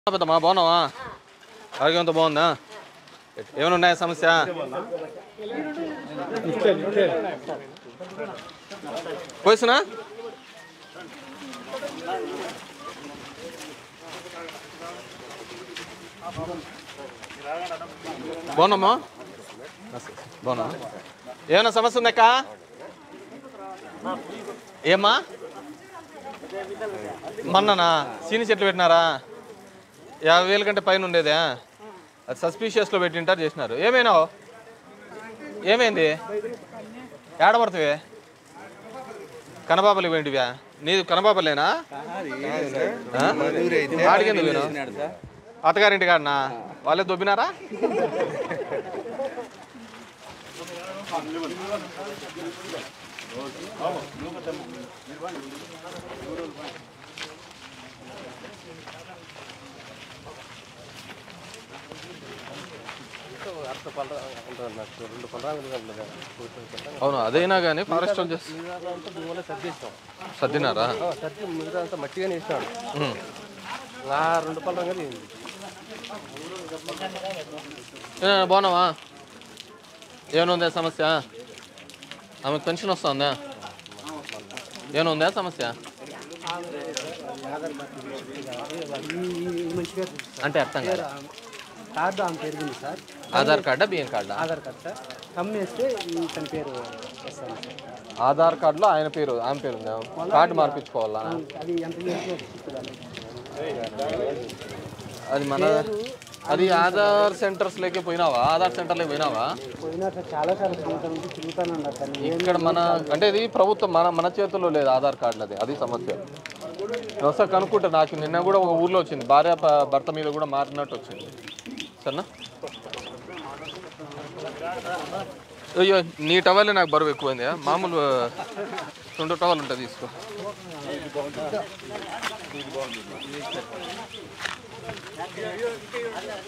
పెద్దమ్మా బాగున్నావా ఆరోగ్యంతో బాగుందా ఏమైనా ఉన్నాయా సమస్య పోయిస్తున్నా బాగున్నామ్మా బాగున్నా ఏమైనా సమస్య ఉందక్క ఏమ్మా మొన్ననా సీని చెట్లు పెట్టినారా యాభై వేల కంటే పైన ఉండేదా అది సస్పీషియస్లో పెట్టింటారు చేసినారు ఏమైనావు ఏమైంది ఏడబడుతుంది కనబాబలి ఏంటివా నీది కనబాబలేనా ఆడికెందుకు పోయినావు అత్తగారింటి కాడనా వాళ్ళే దొబ్బినారా అవును అదైనా కానీ ఫారెస్ట్ వాళ్ళు చేస్తారు సర్దినారా సర్ది మిగతా అంతా మట్టిగానే వేసినాడు ఉమ్. ఆ రెండు పళ్ళం కానీ ఏ, బాగున్నావా ఏమైనా ఉందా సమస్య ఆమెకు పెన్షన్ వస్తుందా ఏమైనా ఉందా సమస్య అంటే అర్థం కాదు కార్డు ఆమె పేరు ఉంది సార్ ఆధార్ కార్డా బియ్యం కార్డా ఆధార్ కార్డ్ సార్ కమ్మేస్తే ఈ తన పేరు వస్తాను సార్ ఆధార్ కార్డులో ఆయన పేరు ఆమె పేరు ఉందా కార్డు మార్పించుకోవాలా అది ఎంత చేసినా చూడాలి. అది మన అది ఆధార్ సెంటర్స్ లేకే పోయినావా ఆధార్ సెంటర్లోకి పోయినావా పోయినా సార్ చాలా సార్లు సంవత్సరం నుంచి తిరుగుతాను అన్నారు కానీ ఏం ఇక్కడ మన అంటే ఇది ప్రభుత్వం మన మన చేతుల్లో లేదు ఆధార్ కార్డులు అది అది సమస్య నేను ఒకసారి కనుక్కుంటా నాకు నిన్న కూడా ఒక ఊర్లో వచ్చింది భార్య ప- భర్త మీద కూడా మారినట్టు వచ్చింది సరేనా అయ్యో నీ టవల్ నాకు బరువు ఎక్కువైంది మామూలు రెండు టవల్ ఉంటుంది తీసుకో